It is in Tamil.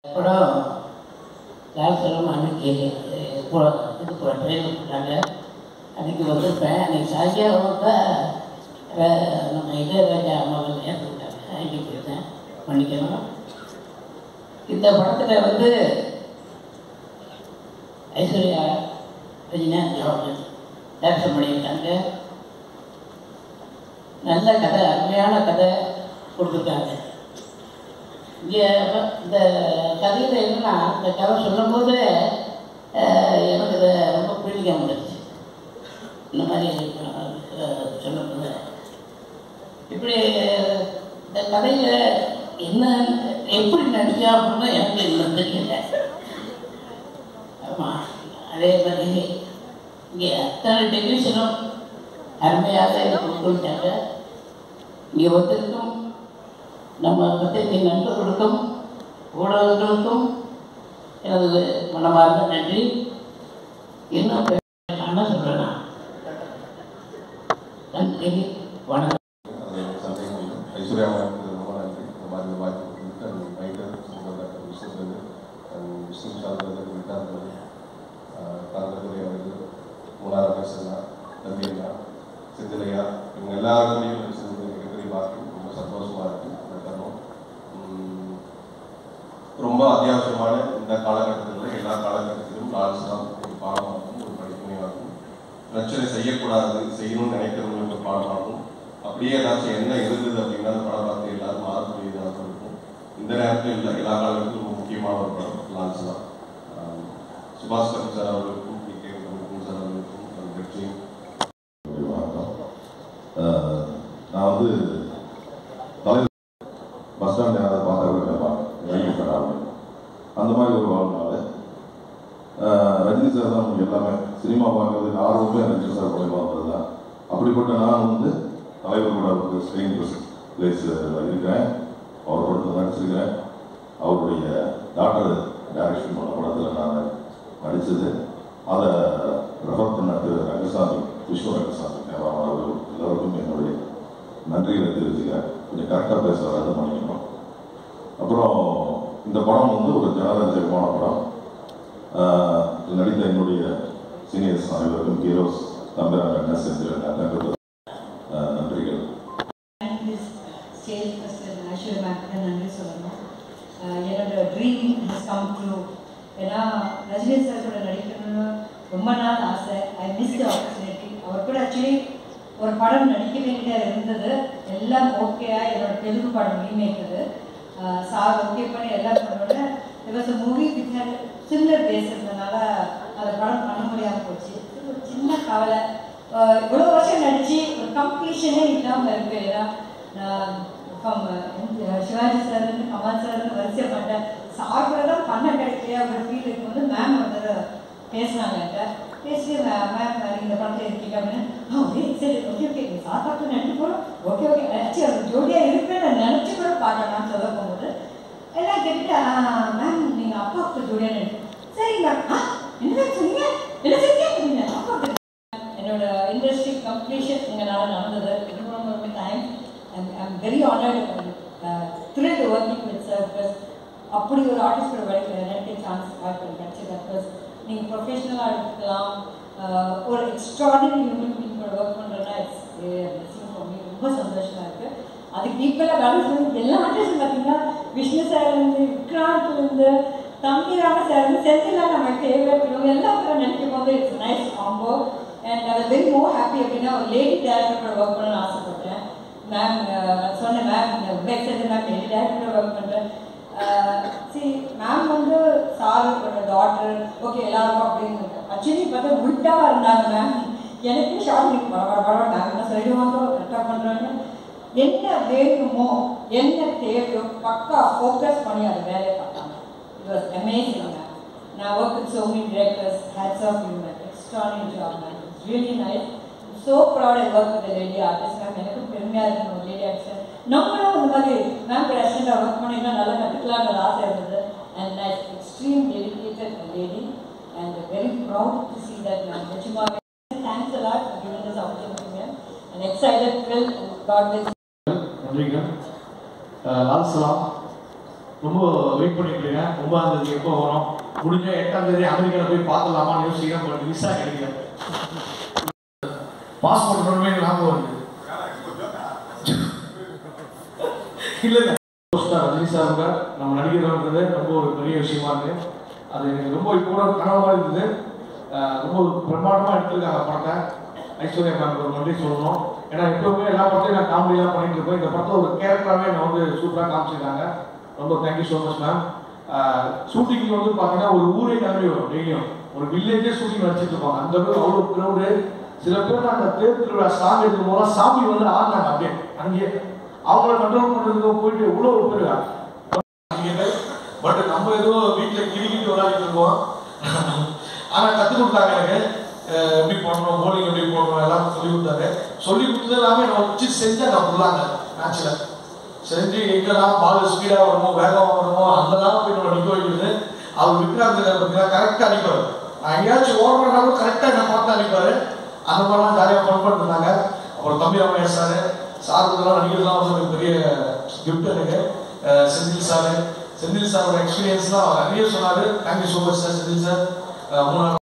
படம் லால்சலம் அன்னைக்கு போ- இது போ ட்ரெயினில் போட்டாங்க அன்னைக்கு வந்திருப்பேன் அன்னைக்கு சாயங்காலம் வந்தால் நம்ம இளையராஜா மகள் ஏற்று விட்டாங்க அன்னைக்கு போயிருந்தேன் பண்ணிக்கணும் இந்த படத்தில் வந்து ஐஸ்வர்யா ரஜினிகாந்த் அவர்கள் டேரக்ஷன் பண்ணியிருக்காங்க நல்ல கதை அருமையான கதை கொடுத்துருக்காங்க இங்கே இந்த கதையில் என்னன்னா இந்த கதை சொல்லும்போது அஹ், எனக்கு இதை ரொம்ப பிடிக்க முடிஞ்சிச்சு இந்த மாதிரி அஹ், சொல்லும்போது இப்படி இந்த கதையில் என்ன எப்படி நடிச்சா அப்படின்னு எனக்கு இன்னும் தெரியல ஆமாம் அதே மாதிரி இங்கே அத்தனை டெலிவிஷனும் அருமையாக இதை கொண்டு வந்துட்டாங்க இங்கே வந்திருக்கும் நம்ம பத்திரிகை நண்பர்களுக்கும் ஊடகங்களுக்கும் எனது மனமார்ந்த நன்றி இன்னும் என்ன சொல்கிறேன்னா நன்றி வணக்கம் அது சந்தேகம் ஐஸ்வர்யா மேம்க்கு ரொம்ப நன்றி இந்த மாதிரி ஒரு வாய்ப்பு கொடுத்துருக்கு and writer doctor Vishnu and Vishnu சார்ந்தது விட்டாந்தது தாந்ததுரை அவர்கள் மூணார் ரமேஷ் அண்ணா தம்பி அண்ணா சிந்திலையா இவங்க எல்லாருமே நடிச்சது மிகப்பெரிய வாக்கு ரொம்ப சந்தோஷமா இருக்கு இந்த தருணம் உம், ரொம்ப அத்தியாவசியமான இந்த காலகட்டத்தில் எல்லா காலகட்டத்திலும் டான்ஸ் தான் ஒரு பாடமாகும் ஒரு படிப்புமையாகும் பிரச்சனை செய்யக்கூடாது செய்யணும்னு நினைக்கிறவங்களுக்கு ஒரு பாடமாகும் அப்படியே ஏதாச்சும் என்ன இருந்தது அப்படின்னா அந்த படம் பார்த்து எல்லாரும் மாறக்கூடியதாக இருக்கும் இந்த நேரத்தில் இல்லை எல்லா காலகட்டத்திலும் ரொம்ப முக்கியமான ஒரு படம் லான்ச் தான் ஆஹ் சுபாஷ் கரன் சார் அவர்களுக்கும் பி கே ரவிக்குமார் சார் அவர்களுக்கும் அந்த வெற்றியும் வணக்கம் அஹ், நான் வந்து தலைவர் பஸ் ஸ்டாண்ட் யாராவது பார்த்தா கூட கேட்பாங்க ரயில் கட்டாமல் அந்த மாதிரி ஒரு வாழ்நாள் அஹ், ரஜினி சார் தான் நமக்கு எல்லாமே சினிமா பார்க்கறதுக்கு ஆர்வமே ரஜினி சார் மூலயமா வந்தது தான் அப்படிப்பட்ட நான் வந்து தலைவர் கூட வந்து ஸ்க்ரீன் பிளேஸில் இருக்கிறேன் அவர் படத்தில் நடிச்சிருக்கிறேன் அவருடைய டாக்டர் டைரக்ஷன் பண்ண படத்தில் நான் நடித்தது அதை ரெஃபர் பண்ண திரு ரங்கசாமி விஸ்வ ரங்கசாமி கேரளா அவர்கள் எல்லோருக்கும் என்னுடைய நன்றிகளை தெரிவிச்சுக்கிறேன் கொஞ்சம் கரெக்டாக பேச வராது பண்ணிக்கணும் அப்புறம் இந்த படம் வந்து ஒரு ஜனரஞ்சகமான படம் ஆஹ் இதில் நடித்த என்னுடைய சீனியர்ஸ் அனைவருக்கும் ஹீரோஸ் தம்பிரான் என்ன செஞ்சிருக்காங்க நன்றிகள் ஸ்டேஜ் ஃபஸ்ட்டு ஐஸ்வர்யா மேம்க்கு நன்றி சொல்லணும் அஹ் என்னோட ட்ரீம் ஹஸ் கம் ட்ரூ ஏன்னா ரஜினி சார் கூட நடிக்கணும்னு ரொம்ப நாள் ஆசை ஐ மிஸ் த ஆப்பர்ச்சுனிட்டி அவர் கூட ஆக்சுவலி ஒரு படம் நடிக்க வேண்டியதாக இருந்தது எல்லாம் ஓகேயா என்னோட தெலுங்கு படம் ரீமேக் அது சார் ஓகே பண்ணி எல்லாம் பண்ணோட it was a movie which had similar base இருந்தனால அந்த படம் பண்ண முடியாமல் போச்சு இது ஒரு சின்ன கவலை அஹ் இவ்வளோ வருஷம் நடிச்சு ஒரு கம்ப்ளீஷனே இல்லாமல் இருக்கு ஏன்னா நான் from, அஹ், சிவாஜி சார்லேருந்து கமல் சார்லேருந்து வரிசைப்பட்டேன் சார் கூட தான் பண்ண கிடைக்கலையா அப்படின்ற ஃபீல் இருக்கும்போது மேம் வந்து பேசினாங்க என்கிட்ட பேசி மேம் நீங்கள் இந்த படத்தில் இருக்கீங்க அப்படின்னு ஆ ஓகே சரி ஓகே ஓகே நீங்கள் சார் பார்த்து நடிக்க போகிறோம் ஓகே ஓகே நினச்சி அது ஜோடியாக இருப்பேன் நான் நினச்சி கூட பார்க்கலாம்னு சொல்ல போகும்போது எல்லாம் கேட்டுட்டு மேம் நீங்கள் அப்பாவுக்கு ஜோடியாக நடிக்க சரி மேம் ஆ என்ன சொன்னீங்க என்ன செஞ்சீங்க அப்படின்னு அப்பாவுக்கு என்னோட இண்டஸ்ட்ரி கம்ப்ளீஷன் எங்களால் நடந்தது இது ரொம்ப ரொம்ப thanks I'm I'm very honoured thrilled working with sir plus அப்படி ஒரு ஆர்டிஸ்ட் கூட வரைக்கும் நடிக்க சான்ஸ் வாய்ப்பு கிடைச்சது ப்ளஸ் நீங்கள் ப்ரொஃபஷனலாக எடுத்துக்கலாம் அஹ், ஒரு எக்ஸ்ட்ராடினரி ஹியூமன் பீங் கூட ஒர்க் பண்ணுறதுனா இட்ஸ் பிளஸிங் ஃபார் மீ ரொம்ப சந்தோஷமாக இருக்குது அதுக்கு ஈக்குவலாக வேலை சொல்லி எல்லா ஆர்டிஸ்டும் பார்த்தீங்கன்னா விஷ்ணு சார்லேருந்து விக்ராந்த்லேருந்து தம்பி ராம சார் செந்திலாம் நம்ம ஃபேவரட் இவங்க எல்லாம் கூட நினைக்கும் போது it's nice combo and I very more happy அப்படின்னா ஒரு லேடி டேரக்டர் கூட ஒர்க் பண்ணணும்னு ஆசைப்பட்டேன் மேம் சொன்னேன் ma'am back side ma'am lady director work பண்ணுறேன் சி மேம் வந்து சாரோட டாட்டர் ஓகே எல்லாருக்கும் அப்படின்னு ஆக்சுவலி பார்த்தா உல்ட்டாவாக இருந்தாங்க மேம் எனக்கு ஷாப்பிங் வர வர வர மேம் என்ன சொல்லிடுவாங்க கரெக்டாக பண்ணுறாங்க என்ன வேணுமோ என்ன தேவையோ பக்கா ஃபோக்கஸ் பண்ணி அதை வேலையை பார்த்தாங்க It was amazing, man. And I work with so many directors. Hats off you, man. Extraordinary job, man. It's really nice. I'm so proud I work with a lady artist, ma'am. எனக்கு பெருமையாக இருக்கணும் ஒரு லேடி ஆர்டிஸ்ட் நம்மளும் இந்த மாதிரி மேம் கூட அசிஸ்டண்டாக ஒர்க் பண்ணினா நல்லா கற்றுக்கலாம்னு லைஃப் இருந்தது and nice extreme dedicated lady and very proud to see that ma'am நிச்சயமாக thanks a lot for giving this opportunity ma'am and excited will god with நன்றிங்க அஹ் லால் சலாம் ரொம்ப வெயிட் பண்ணிட்டு இருக்கேன் ஒன்பதாம் தேதி எப்போ வரும் முடிஞ்ச எட்டாம் தேதி அமெரிக்காவில் போய் பார்த்துலாமான்னு யோசிக்கிறேன் பட் விசா கிடைக்கல பாஸ்போர்ட் பண்ணுமே ஞாபகம் வருது இல்ல இல்ல ஸ்டார் ரஜினி சார் கூட நம்ம நடிகர்ன்றது ரொம்ப ஒரு பெரிய விஷயமா இருக்கு அது எனக்கு ரொம்ப இப்போ கூட கனவா இருந்தது அஹ் ரொம்ப பிரம்மாண்டமா எடுத்திருக்காங்க படத்தை ஐஸ்வர்யா மேம் ஒரு நன்றி சொல்லணும் ஏன்னா எப்பவுமே எல்லா படத்தையும் நான் காமெடியாக பண்ணிட்டு இருப்பேன் இந்த படத்தை ஒரு கேரக்டராகவே நான் வந்து சூப்பராக காமிச்சிருக்காங்க ரொம்ப thank you so much ma'am shooting வந்து பார்த்தீங்கன்னா ஒரு ஊரே கிளம்பி வரும் டெய்லியும் ஒரு வில்லேஜே ஷூட்டிங் நடிச்சிட்டு இருப்பாங்க அந்த அளவுக்கு அவ்வளோ க்ரௌடு சில பேர் அந்த தேர் திருவிழா சாமி எடுக்கும் போது சாமி வந்து ஆடினாங்க அப்படியே அங்கேயே அவங்கள கண்ட்ரோல் பண்ணுறதுக்கு போயிட்டு இவ்வளோ பேர் பட் நம்ம ஏதோ வீட்டில் கிரிக்கிட்டு விளையாடிட்டு இருக்கோம் ஆனால் கற்றுக் கொடுத்தாங்க எனக்கு அஹ் எப்படி போடணும் போலிங் எப்படி போடணும் எல்லாம் சொல்லி கொடுத்தாரு சொல்லி கொடுத்தது எல்லாமே நான் வச்சு செஞ்சேன் நான் ஃபுல்லாங்க மேட்ச்சில் செஞ்சு எங்கெல்லாம் பால் ஸ்பீடாக வரணுமோ வேகமாக வரணுமோ அங்கெல்லாம் போய் நம்ம நிற்க வைக்கிறது அவர் விக்ராந்த் பார்த்தீங்கன்னா கரெக்டாக அடிப்பார் நான் எங்கேயாச்சும் ஓடுறனாலும் கரெக்டாக என்ன பார்த்து அடிப்பார் அந்த மாதிரிலாம் ஜாலியாக ஃபன் பண்ணிருந்தாங்க அப்புறம் தம்பி ரமேஷ் சார் சாருக்கெல்லாம் நடிகர்லாம் வந்து ஒரு பெரிய கிஃப்ட் எனக்கு அஹ் செந்தில் சார் செந்தில் சாரோட எக்ஸ்பீரியன்ஸ்லாம் அவர் நிறைய சொன்னார் thank you so much sir Senthil sir மூணு